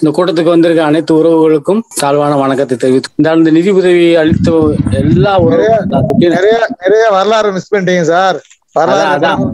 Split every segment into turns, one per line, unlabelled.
இந்த கூட்டத்துக்கு வந்திருக்க அனைத்து உறவுகளுக்கும் தாழ்வான வணக்கத்தை தெரிவித்து இந்த அந்த நிதி உதவி அளித்த எல்லா உறவுகளுக்கும்
நிறைய நிறைய வரலாறு மிஸ் பண்ணிட்டீங்க சார் வரலாறு
அதான்,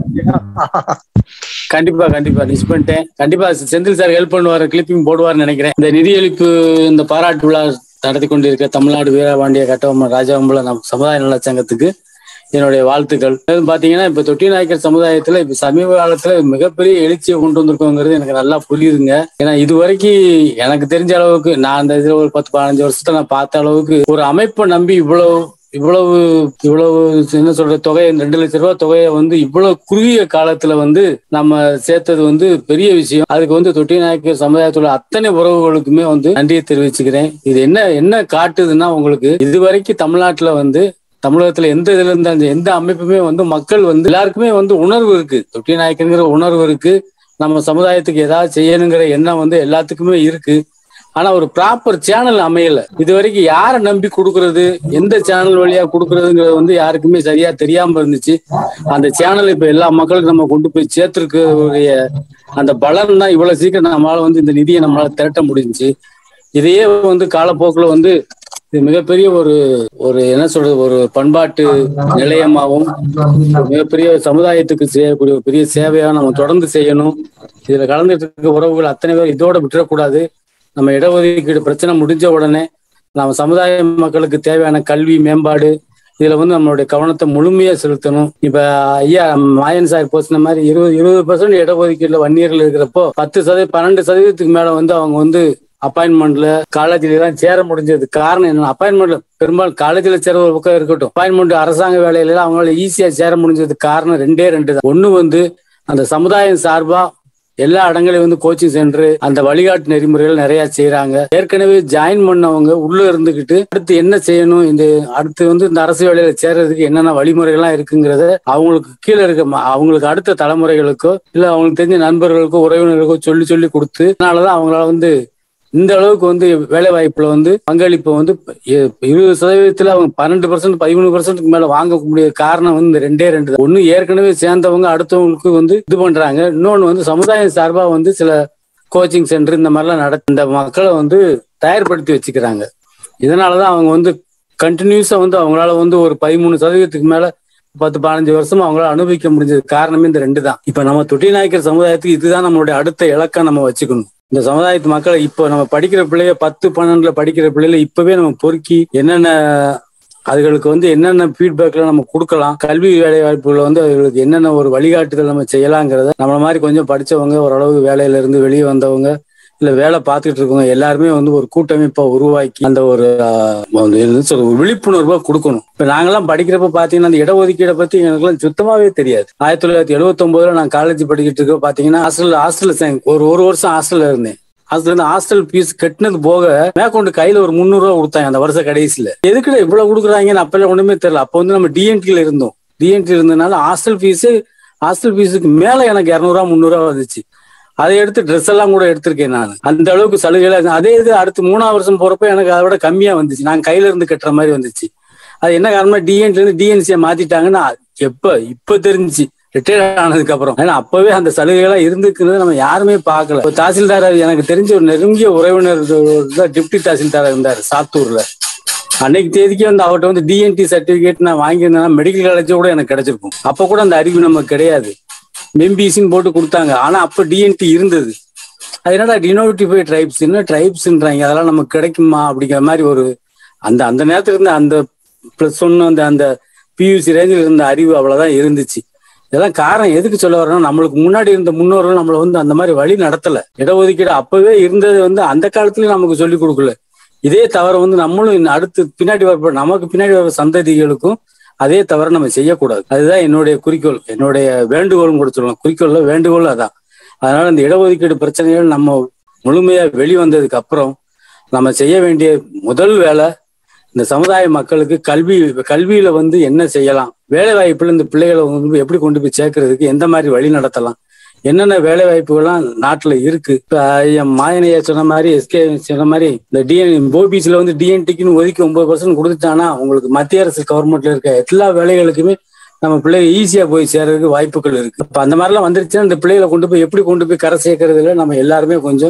கண்டிப்பா கண்டிப்பா மிஸ் பண்ணிட்டேன் கண்டிப்பா செந்தில் சார் ஹெல்ப் பண்ணுவாரு கிளிப்பிங் போடுவார்னு நினைக்கிறேன் இந்த நிதியளிப்பு இந்த பாராட்டு விழா நடத்தி கொண்டிருக்க தமிழ்நாடு வீரபாண்டிய கட்டபொம்மன் ராஜாம்பல நம் சமுதாய நல சங்கத்துக்கு என்னுடைய வாழ்த்துக்கள் மேலும் பாத்தீங்கன்னா இப்ப தொட்டி நாயக்கர் சமுதாயத்துல இப்ப சமீப காலத்துல மிகப்பெரிய எழுச்சியை கொண்டு வந்திருக்கோங்கிறது எனக்கு நல்லா புரியுதுங்க ஏன்னா இது வரைக்கும் எனக்கு தெரிஞ்ச அளவுக்கு நான் அந்த இதுல ஒரு பத்து பதினஞ்சு வருஷத்தை நான் பார்த்த அளவுக்கு ஒரு அமைப்பை நம்பி இவ்வளவு இவ்வளவு இவ்வளவு என்ன சொல்ற தொகை ரெண்டு லட்சம் ரூபாய் தொகையை வந்து இவ்வளவு குறுகிய காலத்துல வந்து நம்ம சேர்த்தது வந்து பெரிய விஷயம் அதுக்கு வந்து தொட்டி நாயக்கர் சமுதாயத்துல அத்தனை உறவுகளுக்குமே வந்து நன்றியை தெரிவிச்சுக்கிறேன் இது என்ன என்ன காட்டுதுன்னா உங்களுக்கு இதுவரைக்கும் தமிழ்நாட்டுல வந்து தமிழகத்துல எந்த இதுல இருந்தாலும் எந்த அமைப்புமே வந்து மக்கள் வந்து எல்லாருக்குமே வந்து உணர்வு இருக்கு தொட்டி நாயக்கங்கிற உணர்வு இருக்கு நம்ம சமுதாயத்துக்கு ஏதாவது செய்யணுங்கிற எண்ணம் வந்து எல்லாத்துக்குமே இருக்கு ஆனா ஒரு ப்ராப்பர் சேனல் அமையல இது வரைக்கும் யாரை நம்பி கொடுக்கறது எந்த சேனல் வழியா கொடுக்கறதுங்கிறது வந்து யாருக்குமே சரியா தெரியாம இருந்துச்சு அந்த சேனல் இப்ப எல்லா மக்களுக்கும் நம்ம கொண்டு போய் சேர்த்திருக்கக்கூடிய அந்த பலன் தான் இவ்வளவு சீக்கிரம் நம்மளால வந்து இந்த நிதியை நம்மளால திரட்ட முடிஞ்சுச்சு இதையே வந்து காலப்போக்குல வந்து இது மிகப்பெரிய ஒரு ஒரு என்ன சொல்றது ஒரு பண்பாட்டு நிலையமாகவும் ஒரு மிகப்பெரிய சமுதாயத்துக்கு செய்யக்கூடிய ஒரு பெரிய சேவையா நம்ம தொடர்ந்து செய்யணும் இதுல கலந்துட்டு இருக்க உறவுகள் அத்தனை பேர் இதோட விட்டுறக்கூடாது நம்ம இடஒதுக்கீடு பிரச்சனை முடிஞ்ச உடனே நம்ம சமுதாய மக்களுக்கு தேவையான கல்வி மேம்பாடு இதுல வந்து நம்மளுடைய கவனத்தை முழுமையா செலுத்தணும் இப்ப ஐயா மாயன் சார் பேசின மாதிரி இருபது இருபது பர்சன்ட் இடஒதுக்கீடுல வன்னியர்கள் இருக்கிறப்போ பத்து சதவீதம் பன்னெண்டு சதவீதத்துக்கு மேல வந்து அவங்க வந்து அப்பாயின்மெண்ட்ல காலேஜ்ல எல்லாம் சேர முடிஞ்சது காரணம் என்ன அப்பாயின்மெண்ட்ல பெரும்பாலும் காலேஜ்ல சேர ஒரு பக்கம் இருக்கட்டும் அப்பாயின்மெண்ட் அரசாங்க வேலையில எல்லாம் அவங்களால ஈஸியா சேர முடிஞ்சதுக்கு காரணம் ரெண்டே ரெண்டு தான் ஒண்ணு வந்து அந்த சமுதாயம் சார்பா எல்லா இடங்களையும் வந்து கோச்சிங் சென்டர் அந்த வழிகாட்டு நெறிமுறைகள் நிறைய செய்யறாங்க ஏற்கனவே ஜாயின் பண்ணவங்க உள்ள இருந்துகிட்டு அடுத்து என்ன செய்யணும் இந்த அடுத்து வந்து இந்த அரசு வேலையில சேர்றதுக்கு என்னென்ன வழிமுறைகள்லாம் இருக்குங்கிறத அவங்களுக்கு கீழே இருக்க ம- அவங்களுக்கு அடுத்த தலைமுறைகளுக்கோ இல்ல அவங்களுக்கு தெரிஞ்ச நண்பர்களுக்கோ உறவினர்களுக்கோ சொல்லி சொல்லி கொடுத்து அதனாலதான் அவங்களால வந்து இந்த அளவுக்கு வந்து வேலை வாய்ப்புல வந்து பங்களிப்பு வந்து இ- இருபது சதவீதத்துல அவங்க பன்னெண்டு பர்சன்ட் பதிமூணு பர்சன்ட்க்கு மேல வாங்கக்கூடிய காரணம் வந்து இந்த ரெண்டே ரெண்டு தான். ஒண்ணு ஏற்கனவே சேர்ந்தவங்க அடுத்தவங்களுக்கு வந்து இது பண்றாங்க இன்னொன்னு வந்து சமுதாயம் சார்பா வந்து சில கோச்சிங் சென்டர் இந்த மாதிரிலாம் நடத்த இந்த மக்களை வந்து தயார்படுத்தி வச்சுக்கிறாங்க இதனாலதான் அவங்க வந்து கண்டினியூஸா வந்து அவங்களால வந்து ஒரு பதிமூணு சதவீதத்துக்கு மேல பத்து பதினஞ்சு வருஷமா அவங்களால அனுபவிக்க முடிஞ்சது காரணமே இந்த ரெண்டு தான் இப்ப நம்ம தொட்டி நாயக்கர் சமுதாயத்துக்கு இதுதான் நம்மளுடைய அடுத்த இலக்கை நம்ம வச்சுக்கணும் இந்த சமுதாயத்து மக்களை இப்போ நம்ம படிக்கிற பிள்ளைய பத்து பன்னெண்டுல படிக்கிற பிள்ளைல இப்பவே நம்ம பொறுக்கி என்னென்ன அதுகளுக்கு வந்து என்னென்ன ஃபீட்பேக்ல நம்ம கொடுக்கலாம் கல்வி வேலை வாய்ப்புகளை வந்து அதுகளுக்கு என்னென்ன ஒரு வழிகாட்டுதல் நம்ம செய்யலாங்கிறத நம்மள மாதிரி கொஞ்சம் படிச்சவங்க ஓரளவு வேலையில இருந்து வெளியே வந்தவங்க இல்ல வேலை பார்த்துட்டு இருக்கவங்க எல்லாருமே வந்து ஒரு கூட்டமைப்பா உருவாக்கி அந்த ஒரு ஆஹ், ஒரு என்ன சொல்றது, ஒரு விழிப்புணர்வை கொடுக்கணும் இப்ப நாங்கெல்லாம் படிக்கிறப்ப பாத்தீங்கன்னா அந்த இடஒதுக்கீடை பத்தி எனக்குலாம் சுத்தமாவே தெரியாது ஆயிரத்தி தொள்ளாயிரத்தி எழுபத்தி ஒன்பதுல நான் காலேஜ் படிக்கிட்டு இருக்க பாத்தீங்கன்னா ஹாஸ்டல் ஹாஸ்டல் ஒரு ஒரு வருஷம் ஹாஸ்டல்ல இருந்தேன் அதுல இருந்து ஹாஸ்டல் ஃபீஸ் கட்டினது போக மேற்கொண்டு கையில ஒரு முந்நூறு ரூபா கொடுத்தாங்க அந்த வருஷ கடைசியில எதுக்குல இவ்வளவு கொடுக்குறாங்கன்னு அப்பெல்லாம் ஒண்ணுமே தெரியல அப்போ வந்து நம்ம டிஎன்டில இருந்தோம் டிஎன்டி இருந்ததுனால ஹாஸ்டல் ஃபீஸ் ஹாஸ்டல் ஃபீஸுக்கு மேல எனக்கு இரநூறுவா முந்நூறுவா வந்துச்சு அதை எடுத்து ட்ரெஸ் எல்லாம் கூட எடுத்திருக்கேன் நான் அந்த அளவுக்கு சலுகையில அதே இது அடுத்து மூணாவது வருஷம் போறப்ப எனக்கு அதை விட கம்மியா வந்துச்சு நான் கையில இருந்து கட்டுற மாதிரி வந்துச்சு அது என்ன காரணமா டிஎன்டி இருந்து டிஎன்சியை மாத்திட்டாங்கன்னா எப்ப இப்ப தெரிஞ்சுச்சு ரிட்டையர் ஆனதுக்கு அப்புறம் ஏன்னா அப்பவே அந்த சலுகைகள்லாம் இருந்துக்குறது நம்ம யாருமே பார்க்கல இப்போ தாசில்தார் எனக்கு தெரிஞ்ச ஒரு நெருங்கிய உறவினர் தான் டிப்டி தாசில்தார் இருந்தார் சாத்தூர்ல அன்னைக்கு தேதிக்கு வந்து அவர்கிட்ட வந்து டிஎன்டி சர்டிபிகேட் நான் வாங்கியிருந்தேன்னா மெடிக்கல் காலேஜ் கூட எனக்கு கிடைச்சிருக்கும் அப்ப கூட அந்த அறிவு நமக்கு கிடையாது மெம்பிசின்னு போட்டு கொடுத்தாங்க ஆனா அப்ப டிஎன்டி இருந்தது அது என்னடா டினோட்டிஃபை ட்ரைப்ஸ் என்ன ட்ரைப்ஸ்ன்றாங்க அதெல்லாம் நமக்கு கிடைக்குமா அப்படிங்கிற மாதிரி ஒரு அந்த அந்த நேரத்துல இருந்த அந்த பிளஸ் ஒன்னு அந்த அந்த பியூசி ரேஞ்சில் இருந்த அறிவு அவ்வளவுதான் இருந்துச்சு இதெல்லாம் காரணம் எதுக்கு சொல்ல வரணும் நம்மளுக்கு முன்னாடி இருந்த முன்னோர்கள் நம்மளை வந்து அந்த மாதிரி வழி நடத்தல இடஒதுக்கீடு அப்பவே இருந்தது வந்து அந்த காலத்துலயும் நமக்கு சொல்லி கொடுக்கல இதே தவிர வந்து நம்மளும் இன்னும் அடுத்து பின்னாடி வர நமக்கு பின்னாடி வர சந்ததிகளுக்கும் அதே தவிர நம்ம செய்யக்கூடாது அதுதான் என்னுடைய குறிக்கோள் என்னுடைய வேண்டுகோள்னு கூட சொல்லலாம் குறிக்கோள்ல வேண்டுகோள் அதான் அதனால இந்த இடஒதுக்கீடு பிரச்சனைகள் நம்ம முழுமையா வெளிவந்ததுக்கு அப்புறம் நம்ம செய்ய வேண்டிய முதல் வேலை இந்த சமுதாய மக்களுக்கு கல்வி கல்வியில வந்து என்ன செய்யலாம் வேலை வாய்ப்புல இந்த பிள்ளைகளை வந்து எப்படி கொண்டு போய் சேர்க்கறதுக்கு எந்த மாதிரி வழி நடத்தலாம் என்னென்ன வேலை வாய்ப்புகள்லாம் நாட்டுல இருக்கு இப்ப ஐயா மாயனையா சொன்ன மாதிரி எஸ்கே சொன்ன மாதிரி இந்த டிஎன் ஓபிசில வந்து டிஎன்டிக்குன்னு ஒதுக்கி ஒன்பது பர்சன்ட் கொடுத்துட்டானா உங்களுக்கு மத்திய அரசு கவர்மெண்ட்ல இருக்க எல்லா வேலைகளுக்குமே நம்ம பிள்ளைங்க ஈஸியா போய் சேர்றதுக்கு வாய்ப்புகள் இருக்கு இப்ப அந்த மாதிரிலாம் வந்துருச்சுன்னா இந்த பிள்ளைகளை கொண்டு போய் எப்படி கொண்டு போய் கரை சேர்க்கறதுல நம்ம எல்லாருமே கொஞ்சம்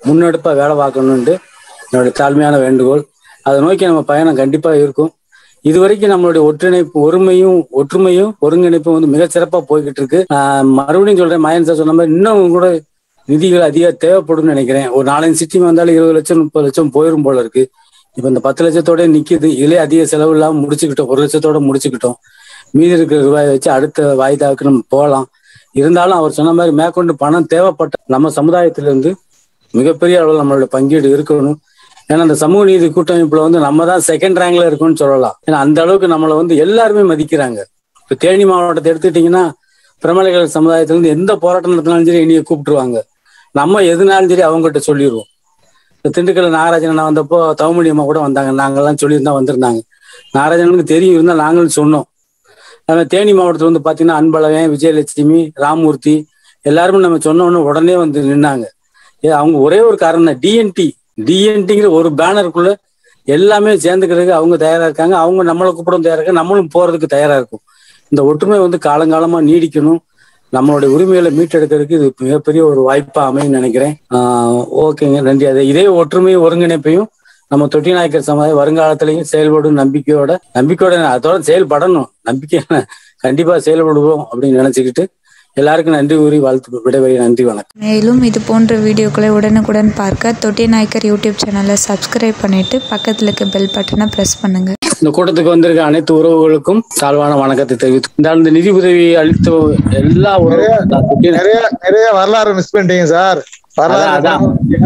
முன்னெடுப்பா வேலை பார்க்கணும்னு என்னுடைய தாழ்மையான வேண்டுகோள் அதை நோக்கி நம்ம பயணம் கண்டிப்பா இருக்கும் இது வரைக்கும் நம்மளுடைய ஒற்றுழைப்பு ஒருமையும் ஒற்றுமையும் ஒருங்கிணைப்பும் வந்து மிக சிறப்பா போய்கிட்டு இருக்கு ஆஹ் மறுபடியும் சொல்றேன் மயன் சார் சொன்ன மாதிரி இன்னும் கூட நிதிகள் அதிக தேவைப்படும்னு நினைக்கிறேன் ஒரு நாலஞ்சு சிட்டி வந்தாலும் இருபது லட்சம் முப்பது லட்சம் போயிரும் போல இருக்கு இப்ப இந்த பத்து லட்சத்தோட நிக்குது இதுலயே அதிக செலவு இல்லாம முடிச்சுக்கிட்டோம் ஒரு லட்சத்தோட முடிச்சுக்கிட்டோம் மீதி இருக்கிற ரூபாயை வச்சு அடுத்த வாய்தாவுக்கு நம்ம போகலாம் இருந்தாலும் அவர் சொன்ன மாதிரி மேற்கொண்டு பணம் தேவைப்பட்ட நம்ம சமுதாயத்திலிருந்து மிகப்பெரிய அளவில் நம்மளோட பங்கீடு இருக்கணும் ஏன்னா அந்த சமூக நீதி கூட்டமைப்புல வந்து நம்ம தான் செகண்ட் ரேங்க்ல இருக்கோம்னு சொல்லலாம் ஏன்னா அந்த அளவுக்கு நம்மளை வந்து எல்லாருமே மதிக்கிறாங்க இப்ப தேனி மாவட்டத்தை எடுத்துக்கிட்டீங்கன்னா பிரமலைகள் சமுதாயத்துல இருந்து எந்த போராட்டம் நடத்தினாலும் சரி என்னைய கூப்பிட்டுருவாங்க நம்ம எதுனாலும் சரி அவங்ககிட்ட சொல்லிடுவோம் இந்த திண்டுக்கல் நாகராஜன் அண்ணா வந்தப்போ தவமணி அம்மா கூட வந்தாங்க நாங்கெல்லாம் சொல்லியிருந்தா வந்திருந்தாங்க நாகராஜனுக்கு தெரியும் இருந்தா நாங்களும் சொன்னோம் நம்ம தேனி மாவட்டத்துல வந்து பாத்தீங்கன்னா அன்பழகன் விஜயலட்சுமி ராமூர்த்தி எல்லாருமே நம்ம சொன்ன உடனே உடனே வந்து நின்னாங்க ஏ, அவங்க ஒரே ஒரு காரணம் தான் டிஎன்டி டிஎன்டிங்கிற ஒரு பேனருக்குள்ள எல்லாமே சேர்ந்துக்கிறதுக்கு அவங்க தயாரா இருக்காங்க அவங்க நம்மளை கூப்பிடவும் தயாரா இருக்காங்க நம்மளும் போறதுக்கு தயாரா இருக்கும் இந்த ஒற்றுமை வந்து காலங்காலமா நீடிக்கணும் நம்மளுடைய உரிமைகளை மீட்டெடுக்கிறதுக்கு இது மிகப்பெரிய ஒரு வாய்ப்பா அமையும் நினைக்கிறேன் ஆஹ் ஓகேங்க நன்றி அதே இதே ஒற்றுமையும் ஒருங்கிணைப்பையும் நம்ம தொட்டி நாயக்கர் சமுதாயம் வருங்காலத்திலையும் செயல்படும் நம்பிக்கையோட நம்பிக்கையோட அதோட செயல்படணும் நம்பிக்கை கண்டிப்பா செயல்படுவோம் அப்படின்னு நினைச்சுக்கிட்டு எல்லாருக்கும் நன்றி கூறி வாழ்த்து விடைபெறிய நன்றி வணக்கம்
மேலும் இது போன்ற வீடியோக்களை உடனுக்குடன் பார்க்க தொட்டி நாயக்கர் யூடியூப் சேனலை சப்ஸ்கிரைப் பண்ணிட்டு பக்கத்தில் இருக்க பெல் பட்டனை ப்ரெஸ் பண்ணுங்க
இந்த கூட்டத்துக்கு வந்திருக்க அனைத்து உறவுகளுக்கும் தாழ்வான வணக்கத்தை தெரிவித்து இந்த இந்த நிதி உதவி அளித்த எல்லா உறவு
நிறைய நிறைய வரலாறு மிஸ் பண்ணிட்டீங்க சார் வரலாறு
அதான்,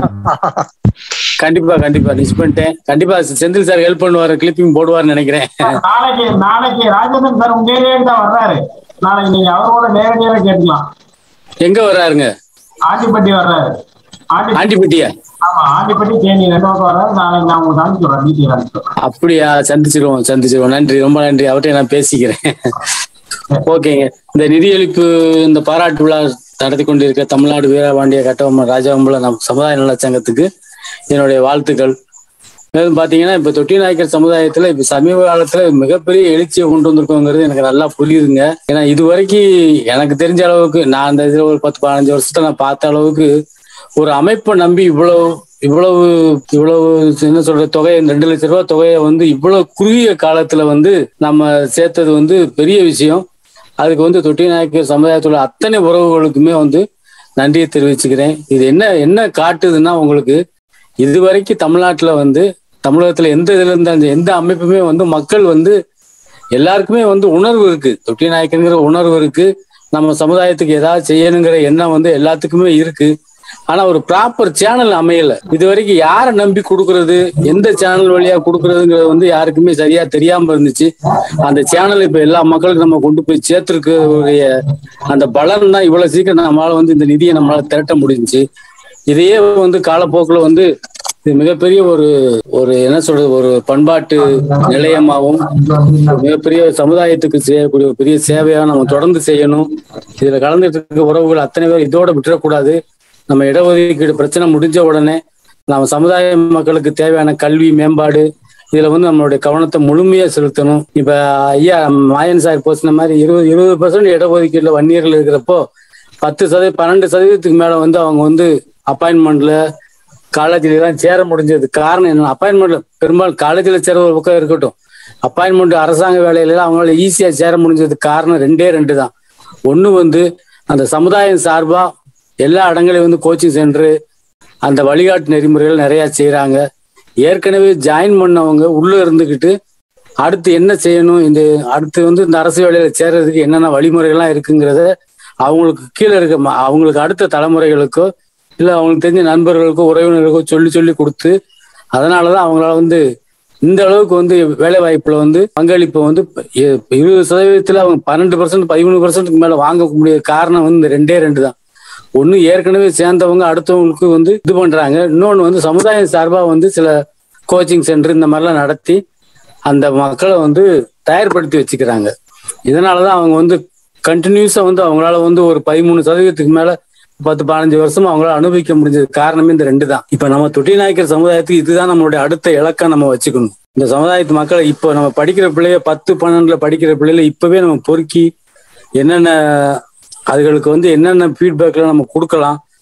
கண்டிப்பா கண்டிப்பா மிஸ் பண்ணிட்டேன் கண்டிப்பா செந்தில் சார் ஹெல்ப் பண்ணுவாரு கிளிப்பிங் போடுவார்னு நினைக்கிறேன்
நாளைக்கு நாளைக்கு ராஜேந்திரன் சார் உங்க ஏரியாவுக்கு தான் வர்றாரு நாளைக்கு நீங்க அவரோட நேரடியாக கேட்கலாம்
எங்க வர்றாருங்க
ஆண்டிப்பட்டி வர்றாரு ஆண்டி
ஆண்டிப்பட்டியா
ஆமா ஆண்டிப்பட்டி தேனி ரெண்டு பக்கம் வர்றாரு நாளைக்கு நான் உங்களுக்கு அனுப்பிச்சு விடுறேன் டீட்டெயில் அனுப்பிச்சு விடுறேன்
அப்படியா சந்திச்சிருவோம் சந்திச்சிருவோம் நன்றி ரொம்ப நன்றி அவர்கிட்ட நான் பேசிக்கிறேன் ஓகேங்க இந்த நிதியளிப்பு இந்த பாராட்டு விழா நடத்தி கொண்டிருக்க தமிழ்நாடு வீரபாண்டிய கட்டபொம்மன் ராஜாவம்புல நம் சமுதாய நல சங்கத்துக்கு என்னுடைய வாழ்த்துக்கள் மேலும் பாத்தீங்கன்னா இப்ப தொட்டி நாயக்கர் சமுதாயத்துல இப்ப சமீப காலத்துல மிகப்பெரிய எழுச்சியை கொண்டு வந்திருக்கோங்கிறது எனக்கு நல்லா புரியுதுங்க ஏன்னா இது வரைக்கும் எனக்கு தெரிஞ்ச அளவுக்கு நான் அந்த இதுல ஒரு பத்து பதினஞ்சு வருஷத்துல நான் பார்த்த அளவுக்கு ஒரு அமைப்பை நம்பி இவ்வளவு இவ்வளவு இவ்வளவு என்ன சொல்ற தொகை ரெண்டு லட்ச ரூபாய் தொகையை வந்து இவ்வளவு குறுகிய காலத்துல வந்து நம்ம சேர்த்தது வந்து பெரிய விஷயம் அதுக்கு வந்து தொட்டி நாயக்கர் சமுதாயத்துல அத்தனை உறவுகளுக்குமே வந்து நன்றியை தெரிவிச்சுக்கிறேன் இது என்ன என்ன காட்டுதுன்னா உங்களுக்கு இதுவரைக்கும் தமிழ்நாட்டுல வந்து தமிழகத்துல எந்த இதுல இருந்தாலும் எந்த அமைப்புமே வந்து மக்கள் வந்து எல்லாருக்குமே வந்து உணர்வு இருக்கு தொட்டி நாயக்கனுங்கிற உணர்வு இருக்கு நம்ம சமுதாயத்துக்கு ஏதாவது செய்யணுங்கிற எண்ணம் வந்து எல்லாத்துக்குமே இருக்கு ஆனா ஒரு ப்ராப்பர் சேனல் அமையல இது வரைக்கும் யாரை நம்பி கொடுக்கறது எந்த சேனல் வழியா கொடுக்கறதுங்கிறது வந்து யாருக்குமே சரியா தெரியாம இருந்துச்சு அந்த சேனல் இப்ப எல்லா மக்களுக்கும் நம்ம கொண்டு போய் சேர்த்திருக்கக்கூடிய அந்த பலன் தான் இவ்வளவு சீக்கிரம் நம்மளால வந்து இந்த நிதியை நம்மளால திரட்ட முடிஞ்சுச்சு இதையே வந்து காலப்போக்குல வந்து இது மிகப்பெரிய ஒரு ஒரு என்ன சொல்றது ஒரு பண்பாட்டு நிலையமாகவும் ஒரு மிகப்பெரிய சமுதாயத்துக்கு செய்யக்கூடிய ஒரு பெரிய சேவையா நம்ம தொடர்ந்து செய்யணும் இதுல கலந்துட்டு இருக்க உறவுகள் அத்தனை பேர் இதோட விட்டுறக்கூடாது நம்ம இடஒதுக்கீடு பிரச்சனை முடிஞ்ச உடனே நம்ம சமுதாய மக்களுக்கு தேவையான கல்வி மேம்பாடு இதுல வந்து நம்மளுடைய கவனத்தை முழுமையா செலுத்தணும் இப்ப ஐயா மாயன் சார் பேசின மாதிரி இருபது இருபது பர்சன்ட் இடஒதுக்கீடுல வன்னியர்கள் இருக்கிறப்போ பத்து சதவீதம் பன்னெண்டு சதவீதத்துக்கு மேல வந்து அவங்க வந்து அப்பாயின்மெண்ட்ல காலேஜ்ல எல்லாம் சேர முடிஞ்சது காரணம் என்ன அப்பாயின்மெண்ட்ல பெரும்பாலும் காலேஜ்ல சேர ஒரு பக்கம் இருக்கட்டும் அப்பாயின்மெண்ட் அரசாங்க வேலையில எல்லாம் அவங்களால ஈஸியா சேர முடிஞ்சது காரணம் ரெண்டே ரெண்டு தான் ஒண்ணு வந்து அந்த சமுதாயம் சார்பா எல்லா இடங்களையும் வந்து கோச்சிங் சென்டர் அந்த வழிகாட்டு நெறிமுறைகள் நிறைய செய்யறாங்க ஏற்கனவே ஜாயின் பண்ணவங்க உள்ள இருந்துகிட்டு அடுத்து என்ன செய்யணும் இந்த அடுத்து வந்து இந்த அரசு வேலையில சேர்றதுக்கு என்னென்ன வழிமுறைகள்லாம் இருக்குங்கிறத அவங்களுக்கு கீழே இருக்க ம- அவங்களுக்கு அடுத்த தலைமுறைகளுக்கோ இல்ல அவங்களுக்கு தெரிஞ்ச நண்பர்களுக்கோ உறவினர்களுக்கோ சொல்லி சொல்லி கொடுத்து அதனாலதான் அவங்களால வந்து இந்த அளவுக்கு வந்து வேலை வாய்ப்புல வந்து பங்களிப்பு வந்து இ- இருபது சதவீதத்துல அவங்க பன்னெண்டு பர்சன்ட் பதிமூணு பர்சன்ட்டுக்கு மேல வாங்க முடிய காரணம் வந்து இந்த ரெண்டே ரெண்டு தான் ஒண்ணு ஏற்கனவே சேர்ந்தவங்க அடுத்தவங்களுக்கு வந்து இது பண்றாங்க இன்னொன்னு வந்து சமுதாயம் சார்பா வந்து சில கோச்சிங் சென்டர் இந்த மாதிரிலாம் நடத்தி அந்த மக்களை வந்து தயார்படுத்தி வச்சுக்கிறாங்க இதனாலதான் அவங்க வந்து கண்டினியூஸா வந்து அவங்களால வந்து ஒரு பதிமூணு சதவீதத்துக்கு மேல பத்து பதினஞ்சு வருஷமா அவங்களால அனுபவிக்க முடிஞ்சது காரணமே இந்த ரெண்டு தான் இப்ப நம்ம தொட்டி நாயக்கர் சமுதாயத்துக்கு இதுதான் நம்மளுடைய அடுத்த இலக்கை நம்ம வச்சுக்கணும் இந்த சமுதாயத்து மக்களை இப்போ நம்ம படிக்கிற பிள்ளைய பத்து பன்னெண்டுல படிக்கிற பிள்ளைல இப்பவே நம்ம பொறுக்கி என்னென்ன அதுகளுக்கு வந்து என்னென்ன ஃபீட்பேக்ல நம்ம கொடுக்கலாம்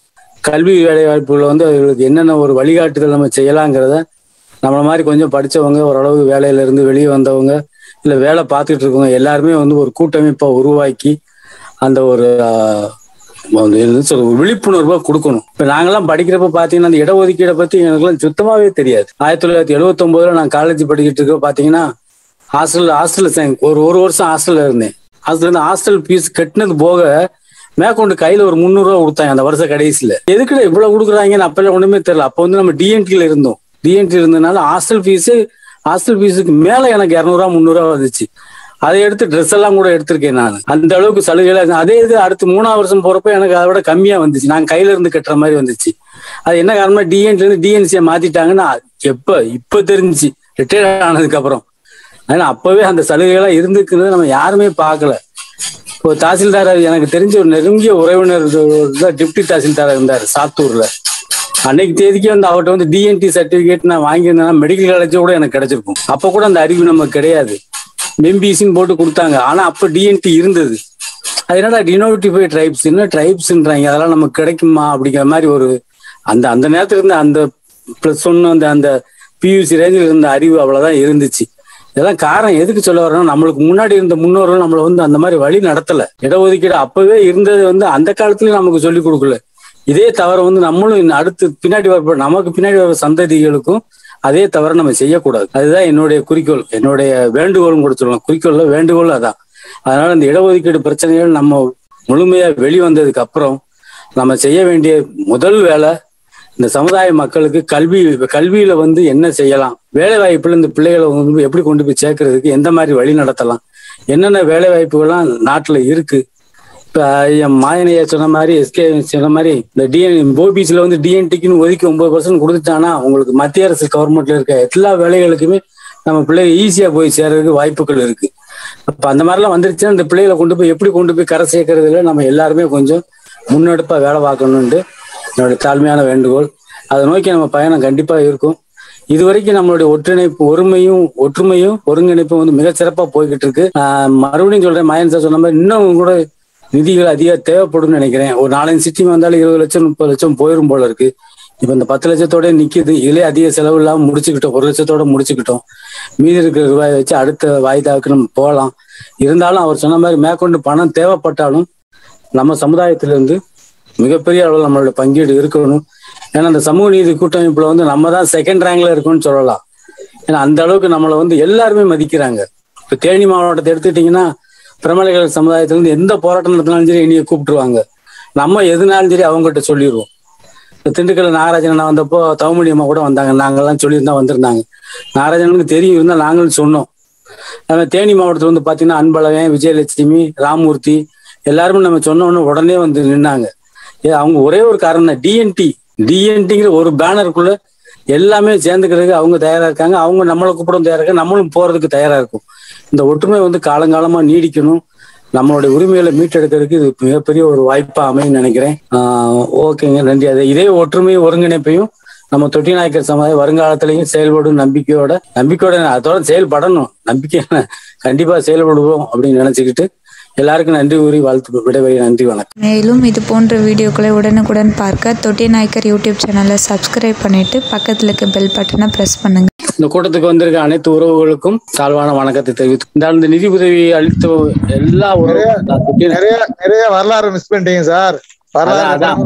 கல்வி வேலை வாய்ப்புகளை வந்து அவர்களுக்கு என்னென்ன ஒரு வழிகாட்டுதல் நம்ம செய்யலாங்கிறத நம்மள மாதிரி கொஞ்சம் படிச்சவங்க ஓரளவு வேலையில இருந்து வெளியே வந்தவங்க இல்ல வேலை பார்த்துட்டு இருக்கவங்க எல்லாருமே வந்து ஒரு கூட்டமைப்பை உருவாக்கி அந்த ஒரு ஆஹ், அந்த என்ன சொல்றது, ஒரு விழிப்புணர்வை கொடுக்கணும் இப்ப நாங்கெல்லாம் படிக்கிறப்ப பாத்தீங்கன்னா அந்த இடஒதுக்கீடை பத்தி எனக்குலாம் சுத்தமாவே தெரியாது ஆயிரத்தி தொள்ளாயிரத்தி எழுபத்தி ஒன்பதுல நான் காலேஜ் படிக்கிட்டு இருக்க பாத்தீங்கன்னா ஹாஸ்டல் ஹாஸ்டல்ல ஒரு ஒரு வருஷம் ஹாஸ்டல்ல இருந்தேன் ஹாஸ்டல் இருந்து ஹாஸ்டல் ஃபீஸ் கட்டினது போக மேற்கொண்டு கையில ஒரு முந்நூறு ரூபா கொடுத்தாங்க அந்த வருஷ கடைசியில எதுக்குடா இவ்வளவு கொடுக்குறாங்கன்னு அப்பெல்லாம் ஒண்ணுமே தெரியல அப்போ வந்து நம்ம டிஎன்டில இருந்தோம் டிஎன்டி இருந்ததுனால ஹாஸ்டல் ஃபீஸ் ஹாஸ்டல் ஃபீஸுக்கு மேல எனக்கு இரநூறுவா முந்நூறுவா வந்துச்சு அதை எடுத்து ட்ரெஸ் எல்லாம் கூட எடுத்திருக்கேன் நான் அந்த அளவுக்கு சலுகையில இருந்தது. அதே இது அடுத்து மூணாவது வருஷம் போறப்ப எனக்கு அதை விட கம்மியா வந்துச்சு நான் கையில இருந்து கட்டுற மாதிரி வந்துச்சு அது என்ன காரணமா டிஎன்டி இருந்து டிஎன்சியை மாத்திட்டாங்கன்னா எப்ப இப்ப தெரிஞ்சுச்சு ரிட்டையர்ட் ஆனதுக்கு அப்புறம் ஆனா அப்பவே அந்த சலுகைகள்லாம் இருந்துக்குன்னு நம்ம யாருமே பார்க்கல இப்போ தாசில்தார் எனக்கு தெரிஞ்ச ஒரு நெருங்கிய உறவினர் தான் டிப்டி தாசில்தார் இருந்தார் சாத்தூர்ல அன்னைக்கு தேதிக்கு வந்து அவர்கிட்ட வந்து டிஎன்டி சர்டிபிகேட் நான் வாங்கியிருந்தேன்னா மெடிக்கல் காலேஜ் கூட எனக்கு கிடைச்சிருக்கும் அப்ப கூட அந்த அறிவு நமக்கு கிடையாது மெம்பிசின்னு போட்டு கொடுத்தாங்க ஆனா அப்ப டிஎன்டி இருந்தது அது என்னடா டினோட்டிஃபை ட்ரைப்ஸ் என்ன ட்ரைப்ஸ்ன்றாங்க அதெல்லாம் நமக்கு கிடைக்குமா அப்படிங்கிற மாதிரி ஒரு அந்த அந்த நேரத்துல இருந்த அந்த பிளஸ் ஒன்னு அந்த அந்த பியூசி ரேஞ்சில் இருந்த அறிவு அவ்வளவுதான் இருந்துச்சு இதெல்லாம் காரணம் எதுக்கு சொல்ல வரணும் நம்மளுக்கு முன்னாடி இருந்த முன்னோர்கள் நம்மள வந்து அந்த மாதிரி வழி நடத்தல இடஒதுக்கீடு அப்பவே இருந்தது வந்து அந்த காலத்துலயும் நமக்கு சொல்லி கொடுக்கல இதே தவிர வந்து நம்மளும் இன்னும் அடுத்து பின்னாடி வர நமக்கு பின்னாடி வர சந்ததிகளுக்கும் அதே தவிர நம்ம செய்யக்கூடாது அதுதான் என்னுடைய குறிக்கோள் என்னுடைய வேண்டுகோளும் கூட சொல்லலாம் குறிக்கோள்ல வேண்டுகோள் அதான் அதனால இந்த இடஒதுக்கீடு பிரச்சனைகள் நம்ம முழுமையா வெளிவந்ததுக்கு அப்புறம் நம்ம செய்ய வேண்டிய முதல் வேலை இந்த சமுதாய மக்களுக்கு கல்வி கல்வியில வந்து என்ன செய்யலாம் வேலை வாய்ப்புல இந்த பிள்ளைகளை வந்து எப்படி கொண்டு போய் சேர்க்கறதுக்கு எந்த மாதிரி வழி நடத்தலாம் என்னென்ன வேலை வாய்ப்புகள்லாம் நாட்டுல இருக்கு இப்ப என் மாயனையா சொன்ன மாதிரி எஸ்கே சொன்ன மாதிரி இந்த டிஎன் ஓபிசில வந்து டிஎன்டிக்குன்னு ஒதுக்கி ஒன்பது பர்சன்ட் கொடுத்துட்டானா உங்களுக்கு மத்திய அரசு கவர்மெண்ட்ல இருக்க எல்லா வேலைகளுக்குமே நம்ம பிள்ளைங்க ஈஸியா போய் சேர்றதுக்கு வாய்ப்புகள் இருக்கு அப்ப அந்த மாதிரிலாம் வந்துருச்சுன்னா இந்த பிள்ளைகளை கொண்டு போய் எப்படி கொண்டு போய் கரை சேர்க்கறதுல நம்ம எல்லாருமே கொஞ்சம் முன்னெடுப்பா வேலை பார்க்கணும்னு என்னுடைய தாழ்மையான வேண்டுகோள் அதை நோக்கி நம்ம பயணம் கண்டிப்பா இருக்கும் இதுவரைக்கும் நம்மளுடைய ஒற்றுழைப்பு ஒருமையும் ஒற்றுமையும் ஒருங்கிணைப்பும் வந்து மிக சிறப்பா போய்கிட்டு இருக்கு ஆஹ் மறுபடியும் சொல்றேன் மயன் சார் சொன்ன மாதிரி இன்னும் கூட நிதிகள் அதிக தேவைப்படும்னு நினைக்கிறேன் ஒரு நாலஞ்சு சிட்டி வந்தாலும் இருபது லட்சம் முப்பது லட்சம் போயிரும் போல இருக்கு இப்ப இந்த பத்து லட்சத்தோட நிக்குது இதுலயே அதிக செலவு இல்லாம முடிச்சுக்கிட்டோம் ஒரு லட்சத்தோட முடிச்சுக்கிட்டோம் மீதி இருக்கிற ரூபாயை வச்சு அடுத்த வாய்தாவுக்கு நம்ம போகலாம் இருந்தாலும் அவர் சொன்ன மாதிரி மேற்கொண்டு பணம் தேவைப்பட்டாலும் நம்ம சமுதாயத்திலிருந்து மிகப்பெரிய அளவில் நம்மளோட பங்கீடு இருக்கணும் ஏன்னா அந்த சமூக நீதி கூட்டமைப்புல வந்து நம்ம தான் செகண்ட் ரேங்க்ல இருக்கோம்னு சொல்லலாம் ஏன்னா அந்த அளவுக்கு நம்மளை வந்து எல்லாருமே மதிக்கிறாங்க இப்ப தேனி மாவட்டத்தை எடுத்துக்கிட்டீங்கன்னா பிரமலைகள் சமுதாயத்திலிருந்து எந்த போராட்டம் நடத்தினாலும் சரி என்னைய கூப்பிட்டுருவாங்க நம்ம எதுனாலும் சரி அவங்ககிட்ட சொல்லிடுவோம் இந்த திண்டுக்கல் நாகராஜன் அண்ணா வந்தப்போ தவமணி அம்மா கூட வந்தாங்க நாங்கெல்லாம் சொல்லியிருந்தா வந்திருந்தாங்க நாகராஜனுக்கு தெரியும் இருந்தா நாங்களும் சொன்னோம் நம்ம தேனி மாவட்டத்துல வந்து பாத்தீங்கன்னா அன்பழகன் விஜயலட்சுமி ராமூர்த்தி எல்லாருமே நம்ம சொன்ன உடனே உடனே வந்து நின்னாங்க ஏ அவங்க ஒரே ஒரு காரணம் தான் டிஎன்டி டிஎன்டிங்கிற ஒரு பேனருக்குள்ள எல்லாமே சேர்ந்துக்கிறதுக்கு அவங்க தயாரா இருக்காங்க அவங்க நம்மளை கூப்பிடும் தயாரா இருக்காங்க நம்மளும் போறதுக்கு தயாரா இருக்கும் இந்த ஒற்றுமை வந்து காலங்காலமா நீடிக்கணும் நம்மளுடைய உரிமைகளை மீட்டெடுக்கிறதுக்கு இது மிகப்பெரிய ஒரு வாய்ப்பா அமையும் நினைக்கிறேன் ஆஹ் ஓகேங்க நன்றி அது இதே ஒற்றுமையும் ஒருங்கிணைப்பையும் நம்ம தொட்டி நாயக்கர் சமுதாயம் வருங்காலத்திலையும் செயல்படும் நம்பிக்கையோட நம்பிக்கையோட அதோட செயல்படணும் நம்பிக்கை கண்டிப்பா செயல்படுவோம் அப்படின்னு நினைச்சுக்கிட்டு எல்லாருக்கும் நன்றி கூறி வாழ்த்து விடைபெறி நன்றி வணக்கம்
மேலும் இது போன்ற வீடியோக்களை உடனுக்குடன் பார்க்க தொட்டி நாயக்கர் யூடியூப் சேனலை சப்ஸ்கிரைப் பண்ணிட்டு பக்கத்தில் இருக்க பெல் பட்டனை ப்ரெஸ் பண்ணுங்க
இந்த கூட்டத்துக்கு வந்திருக்க அனைத்து உறவுகளுக்கும் தாழ்வான வணக்கத்தை தெரிவித்து இந்த இந்த நிதி உதவி அளித்த எல்லா உறவும் நான் தொட்டி நாயக்கர்
நிறைய நிறைய வரலாறு மிஸ் பண்ணிட்டீங்க சார் வரலாறு
அதான்,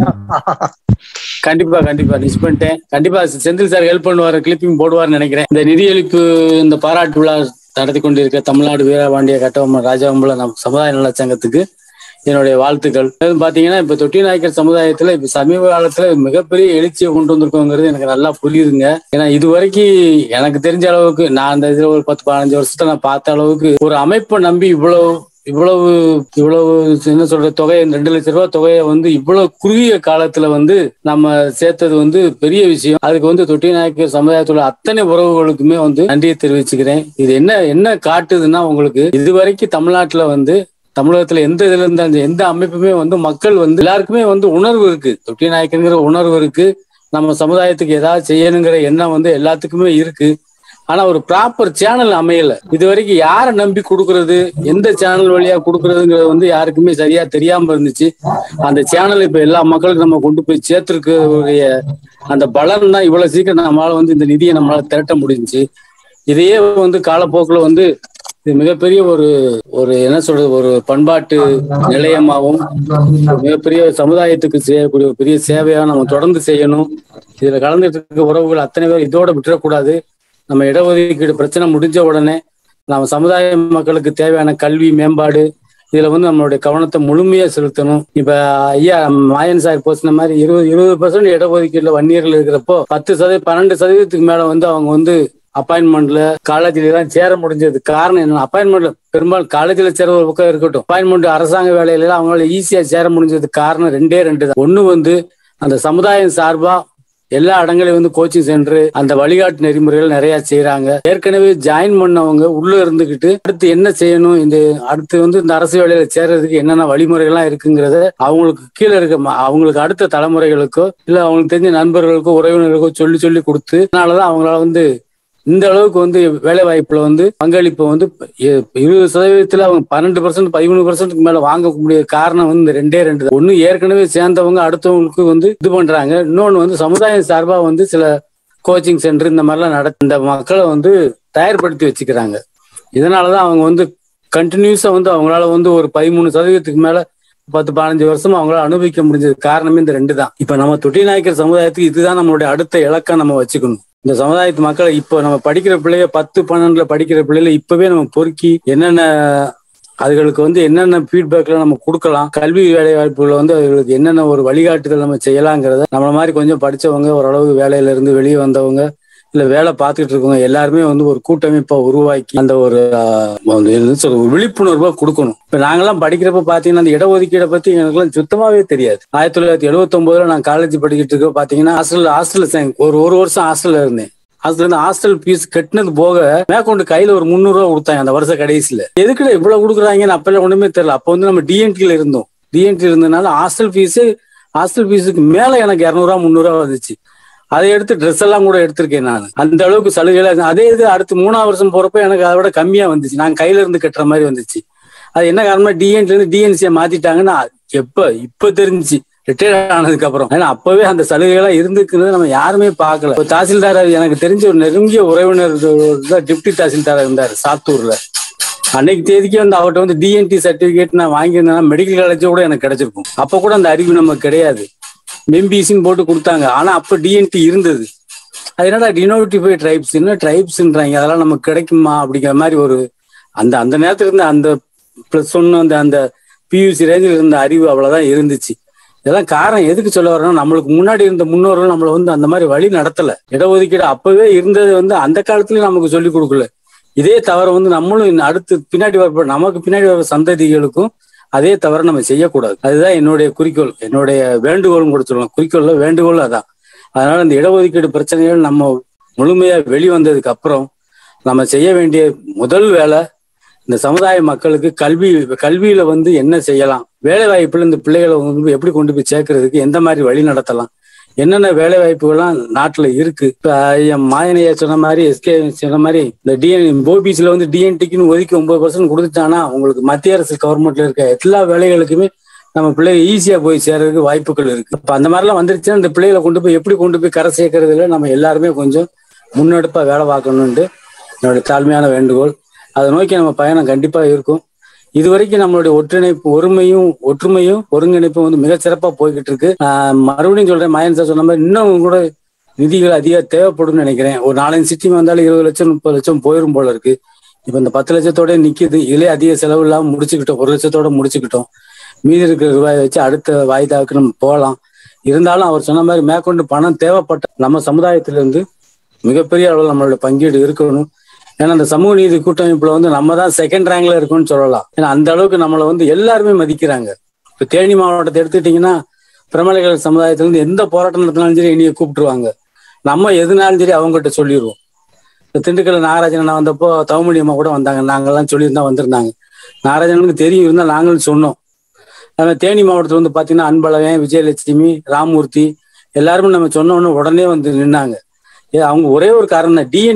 கண்டிப்பா கண்டிப்பா மிஸ் பண்ணிட்டேன் கண்டிப்பா செந்தில் சார் ஹெல்ப் பண்ணுவாரு கிளிப்பிங் போடுவார்னு நினைக்கிறேன் இந்த நிதியளிப்பு இந்த பாராட்டு விழா நடத்தி கொண்டிருக்க தமிழ்நாடு வீரபாண்டிய கட்டபொம்மன் ராஜாவம்பல நம் சமுதாய நலச் சங்கத்துக்கு என்னுடைய வாழ்த்துக்கள் மேலும் பாத்தீங்கன்னா இப்ப தொட்டி நாயக்கர் சமுதாயத்துல இப்ப சமீப காலத்துல மிகப்பெரிய எழுச்சியை கொண்டு வந்திருக்கோங்கிறது எனக்கு நல்லா புரியுதுங்க ஏன்னா இது வரைக்கும் எனக்கு தெரிஞ்ச அளவுக்கு நான் அந்த இதுல ஒரு பத்து பதினஞ்சு வருஷத்துல நான் பார்த்த அளவுக்கு ஒரு அமைப்பை நம்பி இவ்வளவு இவ்வளவு இவ்வளவு என்ன சொல்ற தொகை ரெண்டு லட்சம் ரூபாய் தொகையை வந்து இவ்வளவு குறுகிய காலத்துல வந்து நம்ம சேர்த்தது வந்து பெரிய விஷயம் அதுக்கு வந்து தொட்டி நாயக்கர் சமுதாயத்துல அத்தனை உறவுகளுக்குமே வந்து நன்றியை தெரிவிச்சுக்கிறேன் இது என்ன என்ன காட்டுதுன்னா உங்களுக்கு இதுவரைக்கும் தமிழ்நாட்டுல வந்து தமிழகத்துல எந்த இதுல இருந்தாலும் எந்த அமைப்புமே வந்து மக்கள் வந்து எல்லாருக்குமே வந்து உணர்வு இருக்கு தொட்டி நாயக்கருங்கிற உணர்வு இருக்கு நம்ம சமுதாயத்துக்கு ஏதாவது செய்யணுங்கிற எண்ணம் வந்து எல்லாத்துக்குமே இருக்கு ஆனா ஒரு ப்ராப்பர் சேனல் அமையல இது வரைக்கும் யாரை நம்பி கொடுக்கறது எந்த சேனல் வழியா கொடுக்கறதுங்கிறது வந்து யாருக்குமே சரியா தெரியாம இருந்துச்சு அந்த சேனல் இப்ப எல்லா மக்களுக்கும் நம்ம கொண்டு போய் சேர்த்திருக்கக்கூடிய அந்த பலன் தான் இவ்வளவு சீக்கிரம் நம்மளால வந்து இந்த நிதியை நம்மளால திரட்ட முடிஞ்சுச்சு இதையே வந்து காலப்போக்குல வந்து இது மிகப்பெரிய ஒரு ஒரு என்ன சொல்றது ஒரு பண்பாட்டு நிலையமாகவும் ஒரு மிகப்பெரிய சமுதாயத்துக்கு செய்யக்கூடிய ஒரு பெரிய சேவையா நம்ம தொடர்ந்து செய்யணும் இதுல கலந்துட்டு இருக்க உறவுகள் அத்தனை பேர் இதோட விட்டுறக்கூடாது நம்ம இடஒதுக்கீடு பிரச்சனை முடிஞ்ச உடனே நம்ம சமுதாய மக்களுக்கு தேவையான கல்வி மேம்பாடு இதுல வந்து நம்மளுடைய கவனத்தை முழுமையா செலுத்தணும் இப்ப ஐயா மாயன் சார் பேசின மாதிரி இருபது இருபது பர்சன்ட் இடஒதுக்கீடுல வன்னியர்கள் இருக்கிறப்போ பத்து சதவீதம் பன்னெண்டு சதவீதத்துக்கு மேல வந்து அவங்க வந்து அப்பாயின்மெண்ட்ல காலேஜ்ல எல்லாம் சேர முடிஞ்சது காரணம் என்ன அப்பாயின்மெண்ட்ல பெரும்பாலும் காலேஜ்ல சேர ஒரு பக்கம் இருக்கட்டும் அப்பாயின்மெண்ட் அரசாங்க வேலையில எல்லாம் அவங்களால ஈஸியா சேர முடிஞ்சது காரணம் ரெண்டே ரெண்டு தான் ஒண்ணு வந்து அந்த சமுதாயம் சார்பா எல்லா இடங்களையும் வந்து கோச்சிங் சென்டர் அந்த வழிகாட்டு நெறிமுறைகள் நிறைய செய்யறாங்க ஏற்கனவே ஜாயின் பண்ணவங்க உள்ள இருந்துகிட்டு அடுத்து என்ன செய்யணும் இந்த அடுத்து வந்து இந்த அரசு வேலையில சேர்றதுக்கு என்னென்ன வழிமுறைகள்லாம் இருக்குங்கிறத அவங்களுக்கு கீழே இருக்க ம- அவங்களுக்கு அடுத்த தலைமுறைகளுக்கோ இல்ல அவங்களுக்கு தெரிஞ்ச நண்பர்களுக்கோ உறவினர்களுக்கோ சொல்லி சொல்லி கொடுத்து அதனாலதான் அவங்களால வந்து இந்த அளவுக்கு வந்து வேலை வாய்ப்புல வந்து பங்களிப்பு வந்து எ- இருபது சதவீதத்துல அவங்க பன்னெண்டு பர்சன்ட் பதிமூணு பர்சன்ட்க்கு மேல வாங்க முடிய காரணம் வந்து இந்த ரெண்டே ரெண்டு தான். ஒண்ணு ஏற்கனவே சேர்ந்தவங்க அடுத்தவங்களுக்கு வந்து இது பண்றாங்க இன்னொன்னு வந்து சமுதாயம் சார்பா வந்து சில கோச்சிங் சென்டர் இந்த மாதிரிலாம் நட இந்த மக்களை வந்து தயார்படுத்தி வச்சுக்கிறாங்க இதனாலதான் அவங்க வந்து கண்டினியூஸா வந்து அவங்களால வந்து ஒரு பதிமூணு சதவீதத்துக்கு மேல பத்து பதினஞ்சு வருஷமா அவங்களால அனுபவிக்க முடிஞ்சது காரணமே இந்த ரெண்டு தான் இப்ப நம்ம தொட்டி நாயக்கர் சமுதாயத்துக்கு இதுதான் நம்மளுடைய அடுத்த இலக்கை நம்ம வச்சுக்கணும் இந்த சமுதாயத்து மக்களை இப்போ நம்ம படிக்கிற பிள்ளைய பத்து பன்னெண்டுல படிக்கிற பிள்ளைல இப்பவே நம்ம பொறுக்கி என்னென்ன அதுகளுக்கு வந்து என்னென்ன ஃபீட்பேக்ல நம்ம கொடுக்கலாம் கல்வி வேலை வாய்ப்புகளை வந்து அதுகளுக்கு என்னென்ன ஒரு வழிகாட்டுதல் நம்ம செய்யலாங்கிறத நம்மள மாதிரி கொஞ்சம் படிச்சவங்க ஓரளவு வேலையில இருந்து வெளியே வந்தவங்க இல்ல வேலை பார்த்துட்டு இருக்கவங்க எல்லாருமே வந்து ஒரு கூட்டமைப்பா உருவாக்கி அந்த ஒரு ஆஹ், அந்த என்ன சொல்றது, ஒரு விழிப்புணர்வை கொடுக்கணும் இப்ப நாங்கெல்லாம் படிக்கிறப்ப பாத்தீங்கன்னா அந்த இடஒதுக்கீடை பத்தி எனக்குலாம் சுத்தமாவே தெரியாது ஆயிரத்தி தொள்ளாயிரத்தி எழுபத்தி ஒன்பதுல நான் காலேஜ் படிக்கிட்டு இருக்க பாத்தீங்கன்னா ஹாஸ்டல் ஹாஸ்டல் ஒரு ஒரு வருஷம் ஹாஸ்டல்ல இருந்தேன் அதுல இருந்து ஹாஸ்டல் ஃபீஸ் கட்டினது போக மேற்கொண்டு கையில ஒரு முந்நூறு ரூபா கொடுத்தாங்க அந்த வருஷ கடைசியில எதுக்குடா இவ்வளவு கொடுக்குறாங்கன்னு அப்பெல்லாம் ஒண்ணுமே தெரியல அப்போ வந்து நம்ம டிஎன்டில இருந்தோம் டிஎன்டி இருந்ததுனால ஹாஸ்டல் ஃபீஸ் ஹாஸ்டல் ஃபீஸுக்கு மேல எனக்கு இரநூறுவா முந்நூறுவா வந்துச்சு அதை எடுத்து ட்ரெஸ் எல்லாம் கூட எடுத்திருக்கேன் நான் அந்த அளவுக்கு சலுகையில இருந்தது. அதே இது அடுத்து மூணாவது வருஷம் போறப்ப எனக்கு அதை விட கம்மியா வந்துச்சு நான் கையில இருந்து கட்டுற மாதிரி வந்துச்சு அது என்ன காரணமா டிஎன்ல இருந்து டிஎன்சியை மாத்திட்டாங்கன்னா எப்ப இப்ப தெரிஞ்சுச்சு ரிட்டையர்ட் ஆனதுக்கு அப்புறம் ஏன்னா அப்பவே அந்த சலுகைகள்லாம் இருந்துக்குறது நம்ம யாருமே பார்க்கல ஒரு தாசில்தார் எனக்கு தெரிஞ்ச ஒரு நெருங்கிய உறவினர் தான் டிப்டி தாசில்தார் இருந்தார் சாத்தூர்ல அன்னைக்கு தேதிக்கு வந்து அவர்கிட்ட வந்து டிஎன்டி சர்டிபிகேட் நான் வாங்கியிருந்தேன்னா மெடிக்கல் காலேஜ் கூட எனக்கு கிடைச்சிருக்கும் அப்ப கூட அந்த அறிவு நமக்கு கிடையாது மெம்பிசின்னு போட்டு கொடுத்தாங்க ஆனா அப்ப டிஎன்டி இருந்தது அது என்னடா டினோட்டிஃபை ட்ரைப்ஸ் என்ன ட்ரைப்ஸ்ன்றாங்க அதெல்லாம் நமக்கு கிடைக்குமா அப்படிங்கிற மாதிரி ஒரு அந்த அந்த நேரத்துல இருந்த அந்த பிளஸ் ஒன்னு அந்த அந்த பியூசி ரேஞ்சில் இருந்த அறிவு அவ்வளவுதான் இருந்துச்சு இதெல்லாம் காரணம் எதுக்கு சொல்ல வரேன்னா நம்மளுக்கு முன்னாடி இருந்த முன்னோர்கள் நம்மள வந்து அந்த மாதிரி வழி நடத்தல இடஒதுக்கீடு அப்பவே இருந்தது வந்து அந்த காலத்துலயும் நமக்கு சொல்லி கொடுக்கல இதே தவிர வந்து நம்மளும் இன்னும் அடுத்து பின்னாடி வர நமக்கு பின்னாடி வர சந்ததிகளுக்கும் அதே தவிர நம்ம செய்யக்கூடாது அதுதான் என்னுடைய குறிக்கோள் என்னுடைய வேண்டுகோள்னு கூட சொல்லலாம் குறிக்கோள்ல வேண்டுகோள் அதான் அதனால இந்த இடஒதுக்கீடு பிரச்சனைகள் நம்ம முழுமையா வெளிவந்ததுக்கு அப்புறம் நம்ம செய்ய வேண்டிய முதல் வேலை இந்த சமுதாய மக்களுக்கு கல்வி கல்வியில வந்து என்ன செய்யலாம் வேலை வாய்ப்புல இந்த பிள்ளைகளை வந்து எப்படி கொண்டு போய் சேர்க்கறதுக்கு எந்த மாதிரி வழி நடத்தலாம் என்னென்ன வேலை வாய்ப்புகள்லாம் நாட்டுல இருக்கு இப்ப ஐயா மாயனையா சொன்ன மாதிரி எஸ்கே சொன்ன மாதிரி இந்த டிஎன் ஓபிசில வந்து டிஎன்டிக்குன்னு ஒதுக்கி ஒன்பது பர்சன்ட் கொடுத்துட்டானா உங்களுக்கு மத்திய அரசு கவர்மெண்ட்ல இருக்க எல்லா வேலைகளுக்குமே நம்ம பிள்ளைங்க ஈஸியா போய் சேர்றதுக்கு வாய்ப்புகள் இருக்கு இப்ப அந்த மாதிரிலாம் வந்துருச்சுன்னா இந்த பிள்ளைகளை கொண்டு போய் எப்படி கொண்டு போய் கரை சேர்க்கறதுல நம்ம எல்லாருமே கொஞ்சம் முன்னெடுப்பா வேலை பார்க்கணும்ட்டு என்னோட தாழ்மையான வேண்டுகோள் அதை நோக்கி நம்ம பயணம் கண்டிப்பா இருக்கும் இது வரைக்கும் நம்மளுடைய ஒற்றுழைப்பு ஒருமையும் ஒற்றுமையும் ஒருங்கிணைப்பும் வந்து மிகச் சிறப்பா போய்கிட்டு இருக்கு ஆஹ் மறுபடியும் சொல்றேன் மயன் சார் சொன்ன மாதிரி இன்னும் கூட நிதிகள் அதிக தேவைப்படும்னு நினைக்கிறேன் ஒரு நாலஞ்சு சிட்டி வந்தாலும் இருபது லட்சம் முப்பது லட்சம் போயிரும் போல இருக்கு இப்ப இந்த பத்து லட்சத்தோட நிக்குது இதுலயே அதிக செலவு இல்லாம முடிச்சுக்கிட்டோம் ஒரு லட்சத்தோட முடிச்சுக்கிட்டோம் மீதி இருக்கிற ரூபாயை வச்சு அடுத்த வாய்தாவுக்கு நம்ம போகலாம் இருந்தாலும் அவர் சொன்ன மாதிரி மேற்கொண்டு பணம் தேவைப்பட்ட நம்ம சமுதாயத்திலிருந்து மிகப்பெரிய அளவில் நம்மளோட பங்கீடு இருக்கணும் ஏன்னா அந்த சமூக நீதி கூட்டமைப்புல வந்து நம்ம தான் செகண்ட் ரேங்க்ல இருக்கோம்னு சொல்லலாம் ஏன்னா அந்த அளவுக்கு நம்மளை வந்து எல்லாருமே மதிக்கிறாங்க இப்ப தேனி மாவட்டத்தை எடுத்துக்கிட்டீங்கன்னா பிரமலைகள் சமுதாயத்துல இருந்து எந்த போராட்டம் நடத்தினாலும் சரி இனிய கூப்பிட்டுருவாங்க நம்ம எதுனாலும் சரி அவங்ககிட்ட சொல்லிடுவோம் இந்த திண்டுக்கல் நாகராஜன் அண்ணா வந்தப்போ தவமணி அம்மா கூட வந்தாங்க நாங்கெல்லாம் சொல்லியிருந்தா வந்திருந்தாங்க நாகராஜனுக்கு தெரியும் இருந்தா நாங்களும் சொன்னோம் நம்ம தேனி மாவட்டத்துல வந்து பாத்தீங்கன்னா அன்பழகன் விஜயலட்சுமி ராமூர்த்தி எல்லாருமே நம்ம சொன்ன உடனே உடனே வந்து நின்னாங்க ஏ, அவங்க ஒரே ஒரு காரணம் தான் டிஎன்டி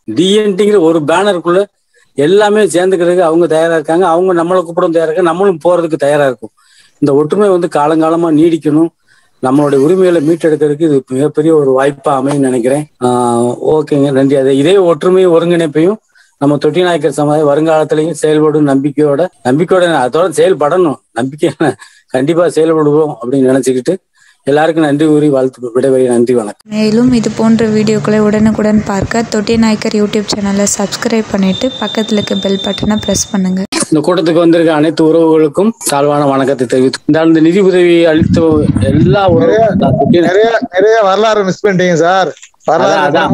டிஎன்டிங்கிற ஒரு பேனருக்குள்ள எல்லாமே சேர்ந்துக்கிறதுக்கு அவங்க தயாரா இருக்காங்க அவங்க நம்மளை கூப்பிடும் தயாரா இருக்காங்க நம்மளும் போறதுக்கு தயாரா இருக்கும் இந்த ஒற்றுமை வந்து காலங்காலமா நீடிக்கணும் நம்மளுடைய உரிமைகளை மீட்டெடுக்கிறதுக்கு இது மிகப்பெரிய ஒரு வாய்ப்பா அமையும் நினைக்கிறேன் ஆஹ் ஓகேங்க நன்றி அதே இதே ஒற்றுமையும் ஒருங்கிணைப்பையும் நம்ம தொட்டி நாயக்கர் சமுதாயம் வருங்காலத்திலையும் செயல்படும் நம்பிக்கையோட நம்பிக்கையோட அதோட செயல்படணும் நம்பிக்கை கண்டிப்பா செயல்படுவோம் அப்படின்னு நினைச்சுக்கிட்டு எல்லாருக்கும் நன்றி கூறி வாழ்த்து விடைபெறி நன்றி வணக்கம்
மேலும் இது போன்ற வீடியோக்களை உடனுக்குடன் பார்க்க தொட்டி நாயக்கர் யூடியூப் சேனலை சப்ஸ்கிரைப் பண்ணிட்டு பக்கத்தில் இருக்க பெல் பட்டனை ப்ரெஸ் பண்ணுங்க
இந்த கூட்டத்துக்கு வந்திருக்க அனைத்து உறவுகளுக்கும் தாழ்வான வணக்கத்தை தெரிவித்து இந்த இந்த நிதி உதவி அளித்த எல்லா உறவுகளும் நான் தொட்டி நாயக்கர்
நிறைய நிறைய வரலாறு மிஸ் பண்ணிட்டீங்க சார் வரலாறு
அதான்,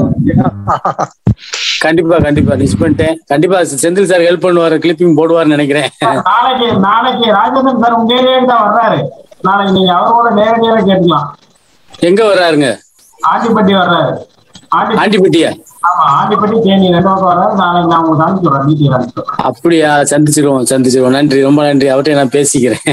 கண்டிப்பா கண்டிப்பா மிஸ் பண்ணிட்டேன் கண்டிப்பா செந்தில் சார் ஹெல்ப் பண்ணுவாரு கிளிப்பிங் போடுவார்னு நினைக்கிறேன்
நாளைக்கு நாளைக்கு ராஜேந்திரன் சார் உங்க ஏரியாவுக்கு தான் வர்றாரு நாளைக்கு நீங்க அவரோட நேரடியாக கேட்கலாம்
எங்க வர்றாருங்க
ஆண்டிப்பட்டி வர்றாரு ஆண்டி
ஆண்டிப்பட்டியா
ஆமா ஆண்டிப்பட்டி தேனி ரெண்டு பக்கம் வர்றாரு நாளைக்கு நான் உங்களுக்கு அனுப்பிச்சுடுறேன் டீட்டெயில் அனுப்பிச்சுடுறேன்
அப்படியா சந்திச்சிருவோம் சந்திச்சிருவோம் நன்றி ரொம்ப நன்றி அவர்கிட்ட நான் பேசிக்கிறேன்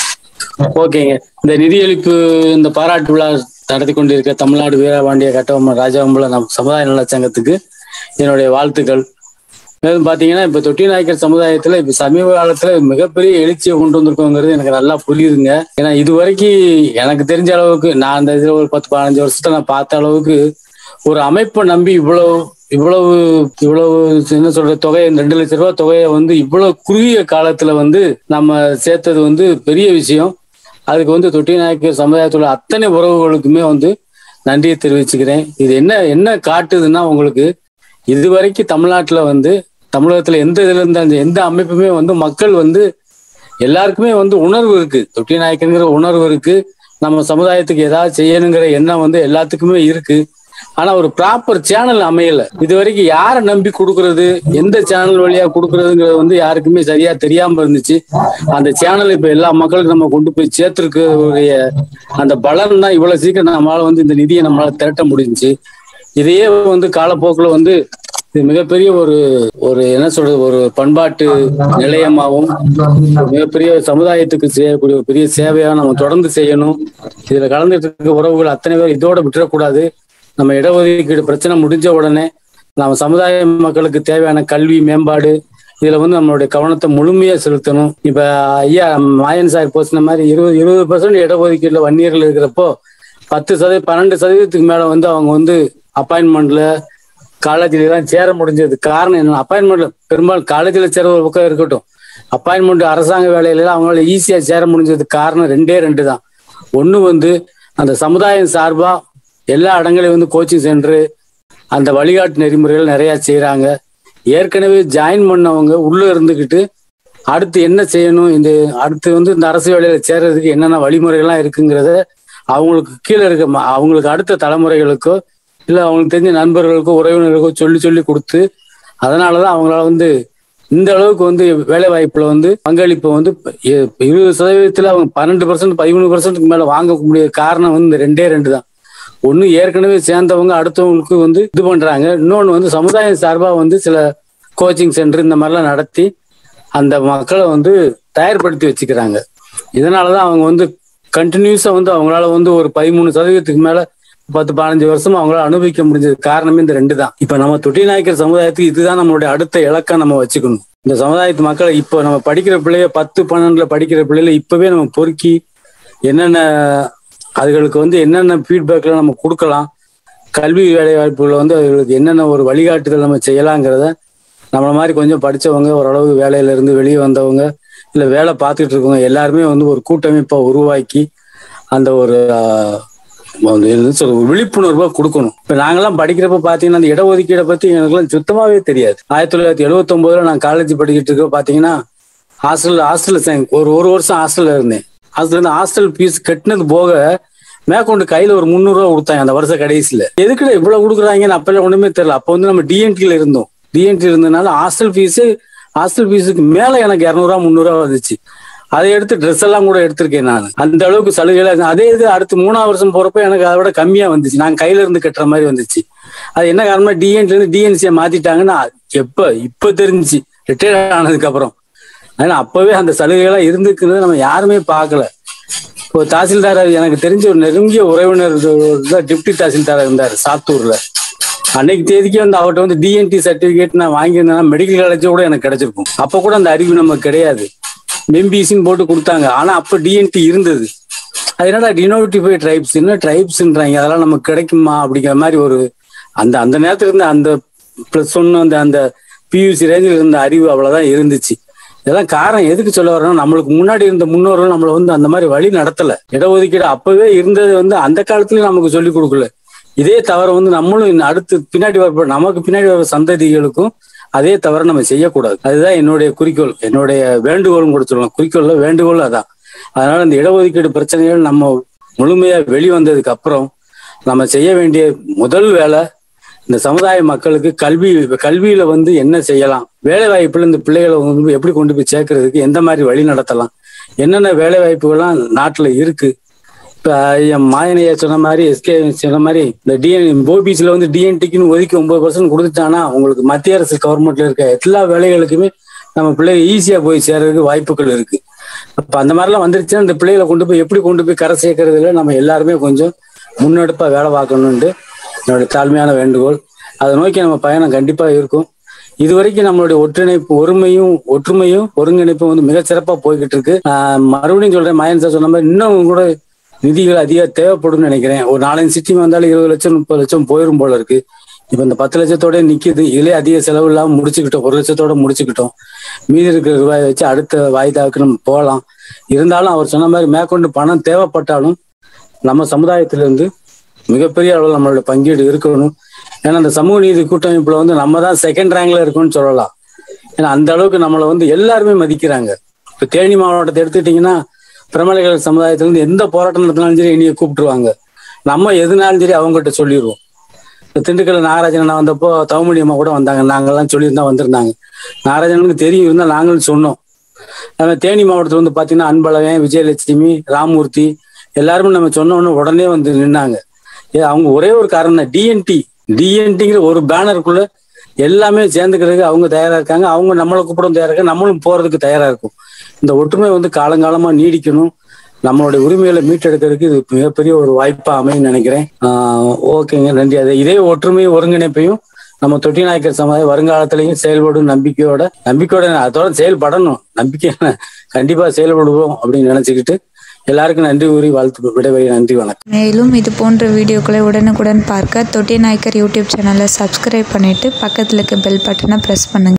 ஓகேங்க இந்த நிதியளிப்பு இந்த பாராட்டு விழா நடத்தி கொண்டிருக்க தமிழ்நாடு வீரபாண்டிய கட்டபொம்மன் ராஜாவம்பல நம் சமுதாய நலச் சங்கத்துக்கு என்னுடைய வாழ்த்துக்கள் மேலும் பாத்தீங்கன்னா இப்ப தொட்டி நாயக்கர் சமுதாயத்துல இப்ப சமீப காலத்துல மிகப்பெரிய எழுச்சியை கொண்டு வந்திருக்கோங்கிறது எனக்கு நல்லா புரியுதுங்க ஏன்னா இது வரைக்கும் எனக்கு தெரிஞ்ச அளவுக்கு நான் அந்த இதுல ஒரு பத்து பதினஞ்சு வருஷத்துல நான் பார்த்த அளவுக்கு ஒரு அமைப்பை நம்பி இவ்வளவு இவ்வளவு இவ்வளவு என்ன சொல்ற தொகை இந்த ரெண்டு லட்ச ரூபாய் தொகையை வந்து இவ்வளவு குறுகிய காலத்துல வந்து நம்ம சேர்த்தது வந்து பெரிய விஷயம் அதுக்கு வந்து தொட்டி நாயக்கர் சமுதாயத்தோட அத்தனை உறவுகளுக்குமே வந்து நன்றியை தெரிவிச்சுக்கிறேன் இது என்ன என்ன காட்டுதுன்னா உங்களுக்கு இதுவரைக்கும் தமிழ்நாட்டுல வந்து தமிழகத்துல எந்த இதுல இருந்தாலும் எந்த அமைப்புமே வந்து மக்கள் வந்து எல்லாருக்குமே வந்து உணர்வு இருக்கு தொட்டி நாயக்கங்கிற உணர்வு இருக்கு நம்ம சமுதாயத்துக்கு ஏதாவது செய்யணுங்கிற எண்ணம் வந்து எல்லாத்துக்குமே இருக்கு ஆனா ஒரு ப்ராப்பர் சேனல் அமையல இது வரைக்கும் யாரை நம்பி கொடுக்கறது எந்த சேனல் வழியா கொடுக்கறதுங்கிறது வந்து யாருக்குமே சரியா தெரியாம இருந்துச்சு அந்த சேனல் இப்ப எல்லா மக்களுக்கும் நம்ம கொண்டு போய் சேர்த்திருக்கக்கூடிய அந்த பலன் தான் இவ்வளவு சீக்கிரம் நம்மளால வந்து இந்த நிதியை நம்மளால திரட்ட முடிஞ்சுச்சு இதையே வந்து காலப்போக்கில் வந்து இது மிகப்பெரிய ஒரு ஒரு என்ன சொல்றது ஒரு பண்பாட்டு நிலையமாகவும் ஒரு மிகப்பெரிய சமுதாயத்துக்கு செய்யக்கூடிய ஒரு பெரிய சேவையா நம்ம தொடர்ந்து செய்யணும் இதுல கலந்துட்டு இருக்க உறவுகள் அத்தனை பேர் இதோட விட்டுறக்கூடாது நம்ம இடஒதுக்கீடு பிரச்சனை முடிஞ்ச உடனே நம்ம சமுதாய மக்களுக்கு தேவையான கல்வி மேம்பாடு இதுல வந்து நம்மளுடைய கவனத்தை முழுமையா செலுத்தணும் இப்ப ஐயா மாயன் சார் பேசின மாதிரி இருபது இருபது பர்சன்ட் இடஒதுக்கீடுல வன்னியர்கள் இருக்கிறப்போ பத்து சதவீதம் பன்னெண்டு சதவீதத்துக்கு மேல வந்து அவங்க வந்து அப்பாயின்மெண்ட்ல காலேஜ்ல எல்லாம் சேர முடிஞ்சது காரணம் என்ன அப்பாயின்மெண்ட்ல பெரும்பாலும் காலேஜ்ல சேர ஒரு பக்கம் இருக்கட்டும் அப்பாயின்மெண்ட் அரசாங்க வேலையில எல்லாம் அவங்களால ஈஸியா சேர முடிஞ்சதுக்கு காரணம் ரெண்டே ரெண்டு தான் ஒண்ணு வந்து அந்த சமுதாயம் சார்பா எல்லா இடங்களையும் வந்து கோச்சிங் சென்டர் அந்த வழிகாட்டு நெறிமுறைகள் நிறைய செய்றாங்க ஏற்கனவே ஜாயின் பண்ணவங்க உள்ள இருந்துகிட்டு அடுத்து என்ன செய்யணும் இந்த அடுத்து வந்து இந்த அரசு வேலையில சேர்றதுக்கு என்னென்ன வழிமுறைகள்லாம் இருக்குங்கிறத அவங்களுக்கு கீழே இருக்க ம- அவங்களுக்கு அடுத்த தலைமுறைகளுக்கோ இல்லை அவங்களுக்கு தெரிஞ்ச நண்பர்களுக்கோ உறவினர்களுக்கோ சொல்லி சொல்லி கொடுத்து அதனாலதான் அவங்களால வந்து இந்த அளவுக்கு வந்து வேலை வாய்ப்புல வந்து பங்களிப்பை வந்து இ- இருபது சதவீதத்துல அவங்க பன்னெண்டு பர்சன்ட் பதிமூணு பர்சன்ட்டுக்கு மேல வாங்க முடியாத காரணம் வந்து இந்த ரெண்டே ரெண்டு தான் ஒண்ணு ஏற்கனவே சேர்ந்தவங்க அடுத்தவங்களுக்கு வந்து இது பண்றாங்க இன்னொன்னு வந்து சமுதாயம் சார்பா வந்து சில கோச்சிங் சென்டர் இந்த மாதிரிலாம் நடத்தி அந்த மக்களை வந்து தயார்படுத்தி வச்சுக்கிறாங்க இதனாலதான் அவங்க வந்து கண்டினியூஸா வந்து அவங்களால வந்து ஒரு பதிமூணு சதவீதத்துக்கு மேல பத்து பதினஞ்சு வருஷமா அவங்களால அனுபவிக்க முடிஞ்சது காரணமே இந்த ரெண்டு தான் இப்ப நம்ம தொட்டி நாயக்கர் சமுதாயத்துக்கு இதுதான் நம்மளுடைய அடுத்த இலக்கம் நம்ம வச்சுக்கணும் இந்த சமுதாயத்து மக்களை இப்போ நம்ம படிக்கிற பிள்ளைய பத்து பன்னெண்டுல படிக்கிற பிள்ளைல இப்பவே நம்ம பொறுக்கி என்னென்ன அதுகளுக்கு வந்து என்னென்ன ஃபீட்பேக்ல நம்ம கொடுக்கலாம் கல்வி வேலை வாய்ப்புகளை வந்து அதுகளுக்கு என்னென்ன ஒரு வழிகாட்டுதல் நம்ம செய்யலாங்கிறத நம்மள மாதிரி கொஞ்சம் படிச்சவங்க ஓரளவு வேலையில இருந்து வெளியே வந்தவங்க இல்ல வேலை பார்த்துட்டு இருக்கவங்க எல்லாருமே வந்து ஒரு கூட்டமைப்பை உருவாக்கி அந்த ஒரு ஆஹ், அந்த என்ன சொல்றது, ஒரு விழிப்புணர்வை கொடுக்கணும் இப்ப நாங்கெல்லாம் படிக்கிறப்ப பாத்தீங்கன்னா அந்த இடஒதுக்கீடை பத்தி எனக்குலாம் சுத்தமாவே தெரியாது ஆயிரத்தி தொள்ளாயிரத்தி எழுபத்தி ஒன்பதுல நான் காலேஜ் படிக்கிட்டு இருக்க பாத்தீங்கன்னா ஹாஸ்டல் ஹாஸ்டல்ல ஒரு ஒரு வருஷம் ஹாஸ்டல்ல இருந்தேன் ஹாஸ்டல்ல இருந்து ஹாஸ்டல் ஃபீஸ் கட்டினது போக மேற்கொண்டு கையில ஒரு முந்நூறு ரூபா கொடுத்தாங்க அந்த வருஷ கடைசியில எதுக்குடா இவ்வளவு கொடுக்குறாங்கன்னு அப்பெல்லாம் ஒண்ணுமே தெரியல அப்ப வந்து நம்ம டிஎன்டில இருந்தோம் டிஎன்டி இருந்ததுனால ஹாஸ்டல் ஃபீஸ் ஹாஸ்டல் ஃபீஸுக்கு மேல எனக்கு இரநூறுவா முந்நூறுவா வந்துச்சு அதை எடுத்து ட்ரெஸ் எல்லாம் கூட எடுத்திருக்கேன் நான் அந்த அளவுக்கு சலுகையில இருந்தது. அதே இது அடுத்து மூணாவது வருஷம் போறப்ப எனக்கு அதை விட கம்மியா வந்துச்சு நான் கையில இருந்து கட்டுற மாதிரி வந்துச்சு அது என்ன காரணமா டிஎன்டி இருந்து டிஎன்சியை மாத்திட்டாங்கன்னா எப்ப இப்ப தெரிஞ்சுச்சு ரிட்டையர்ட் ஆனதுக்கு அப்புறம் ஆனா அப்பவே அந்த சலுகைகள்லாம் இருந்துக்குறது நம்ம யாருமே பார்க்கல இப்போ தாசில்தார் எனக்கு தெரிஞ்ச ஒரு நெருங்கிய உறவினர் டிப்டி தாசில்தார் இருந்தார் சாத்தூர்ல அன்னைக்கு தேதிக்கு வந்து அவர்கிட்ட வந்து டிஎன்டி சர்டிபிகேட் நான் வாங்கியிருந்தேன்னா மெடிக்கல் காலேஜ் கூட எனக்கு கிடைச்சிருக்கும் அப்ப கூட அந்த அறிவு நமக்கு கிடையாது மெம்பிசின்னு போட்டு கொடுத்தாங்க ஆனா அப்ப டிஎன்டி இருந்தது அது என்னடா டினோட்டிஃபை ட்ரைப்ஸ் என்ன ட்ரைப்ஸ்ன்றாங்க அதெல்லாம் நமக்கு கிடைக்குமா அப்படிங்கிற மாதிரி ஒரு அந்த அந்த நேரத்துல இருந்த அந்த பிளஸ் ஒன்னு அந்த அந்த பியூசி ரேஞ்சில் இருந்த அறிவு அவ்வளவுதான் இருந்துச்சு இதெல்லாம் காரணம் எதுக்கு சொல்ல வரோம்னா நம்மளுக்கு முன்னாடி இருந்த முன்னோர்கள் நம்மள வந்து அந்த மாதிரி வழி நடத்தல இடஒதுக்கீடு அப்பவே இருந்தது வந்து அந்த காலத்துலயும் நமக்கு சொல்லி கொடுக்கல இதே தவறை வந்து நம்மளும் இன்னும் அடுத்து பின்னாடி வர நமக்கு பின்னாடி வர சந்ததிகளுக்கும் அதே தவிர நம்ம செய்யக்கூடாது அதுதான் என்னுடைய குறிக்கோள் என்னுடைய வேண்டுகோள்னு கூட சொல்லலாம் குறிக்கோள்ல வேண்டுகோள் அதான் அதனால இந்த இடஒதுக்கீடு பிரச்சனைகள் நம்ம முழுமையா வெளிவந்ததுக்கு அப்புறம் நம்ம செய்ய வேண்டிய முதல் வேலை இந்த சமுதாய மக்களுக்கு கல்வி கல்வியில வந்து என்ன செய்யலாம் வேலை வாய்ப்புல இந்த பிள்ளைகளை வந்து எப்படி கொண்டு போய் சேர்க்கறதுக்கு எந்த மாதிரி வழி நடத்தலாம் என்னென்ன வேலை வாய்ப்புகள்லாம் நாட்டுல இருக்கு இப்ப என் மாயனையா சொன்ன மாதிரி எஸ்கே சொன்ன மாதிரி இந்த டிஎன் ஓபிசில வந்து டிஎன்டிக்குன்னு ஒதுக்கி ஒன்பது பர்சன்ட் கொடுத்துட்டானா உங்களுக்கு மத்திய அரசு கவர்மெண்ட்ல இருக்க எல்லா வேலைகளுக்குமே நம்ம பிள்ளைங்க ஈஸியா போய் சேர்றதுக்கு வாய்ப்புகள் இருக்கு அப்ப அந்த மாதிரிலாம் வந்துருச்சுன்னா இந்த பிள்ளைகளை கொண்டு போய் எப்படி கொண்டு போய் கரை சேர்க்கறதுல நம்ம எல்லாருமே கொஞ்சம் முன்னெடுப்பா வேலை பார்க்கணும்ட்டு என்னோட தாழ்மையான வேண்டுகோள் அதை நோக்கி நம்ம பயணம் கண்டிப்பா இருக்கும் இதுவரைக்கும் நம்மளுடைய ஒற்றுழைப்பு ஒருமையும் ஒற்றுமையும் ஒருங்கிணைப்பும் வந்து மிக சிறப்பா போய்கிட்டு இருக்கு ஆஹ் மறுபடியும் சொல்றேன் மயன் சார் சொன்ன மாதிரி இன்னும் கூட நிதிகள் அதிக தேவைப்படும்னு நினைக்கிறேன் ஒரு நாலஞ்சு சிட்டி வந்தாலும் இருபது லட்சம் முப்பது லட்சம் போயிரும் போல இருக்கு இப்ப இந்த பத்து லட்சத்தோட நிக்குது இதுலயே அதிக செலவு இல்லாம முடிச்சுக்கிட்டோம் ஒரு லட்சத்தோட முடிச்சுக்கிட்டோம் மீதி இருக்கிற ரூபாயை வச்சு அடுத்த வாய்தாவுக்கு நம்ம போகலாம் இருந்தாலும் அவர் சொன்ன மாதிரி மேற்கொண்டு பணம் தேவைப்பட்டாலும் நம்ம சமுதாயத்திலிருந்து மிகப்பெரிய அளவில் நம்மளோட பங்கீடு இருக்கணும் ஏன்னா அந்த சமூக நீதி கூட்டமைப்புல வந்து நம்ம தான் செகண்ட் ரேங்க்ல இருக்கோம்னு சொல்லலாம் ஏன்னா அந்த அளவுக்கு நம்மளை வந்து எல்லாருமே மதிக்கிறாங்க இப்ப தேனி மாவட்டத்தை எடுத்துக்கிட்டீங்கன்னா பிரமலைகள் சமுதாயத்திலிருந்து எந்த போராட்டம் நடத்தினாலும் சரி என்னைய கூப்பிட்டுருவாங்க நம்ம எதுனாலும் சரி அவங்ககிட்ட சொல்லிடுவோம் இப்ப திண்டுக்கல் நாகராஜன் அண்ணா வந்தப்போ தவமணி அம்மா கூட வந்தாங்க நாங்கெல்லாம் சொல்லியிருந்தா வந்திருந்தாங்க நாகராஜனுக்கு தெரியும் இருந்தா நாங்களும் சொன்னோம் நம்ம தேனி மாவட்டத்துல வந்து பாத்தீங்கன்னா அன்பழகன் விஜயலட்சுமி ராமூர்த்தி எல்லாருமே நம்ம சொன்னோன்னு உடனே வந்து நின்னாங்க ஏ அவங்க ஒரே ஒரு காரணம் தான் டிஎன்டி டிஎன்டிங்கிற ஒரு பேனருக்குள்ள எல்லாமே சேர்ந்துக்கிறதுக்கு அவங்க தயாரா இருக்காங்க அவங்க நம்மளை கூப்பிடும் தயாரா இருக்காங்க நம்மளும் போறதுக்கு தயாரா இருக்கும் இந்த ஒற்றுமை வந்து காலங்காலமா நீடிக்கணும் நம்மளுடைய உரிமைகளை மீட்டெடுக்கிறதுக்கு இது மிகப்பெரிய ஒரு வாய்ப்பா அமையும் நினைக்கிறேன் ஆஹ் ஓகேங்க நன்றி அது இதே ஒற்றுமை ஒருங்கிணைப்பையும் நம்ம தொட்டி நாயக்கர் சமுதாயம் வருங்காலத்திலையும் செயல்படும் நம்பிக்கையோட நம்பிக்கையோட அதோட செயல்படணும் நம்பிக்கை கண்டிப்பா செயல்படுவோம் அப்படின்னு நினைச்சுக்கிட்டு எல்லாருக்கும் நன்றி கூறி வாழ்த்து விடைபெறி நன்றி வணக்கம்
மேலும் இது போன்ற வீடியோக்களை உடனுக்குடன் பார்க்க தொட்டி நாயக்கர் யூடியூப் சேனலை சப்ஸ்கிரைப் பண்ணிவிட்டு பக்கத்தில் இருக்க பெல் பட்டனை ப்ரெஸ் பண்ணுங்கள்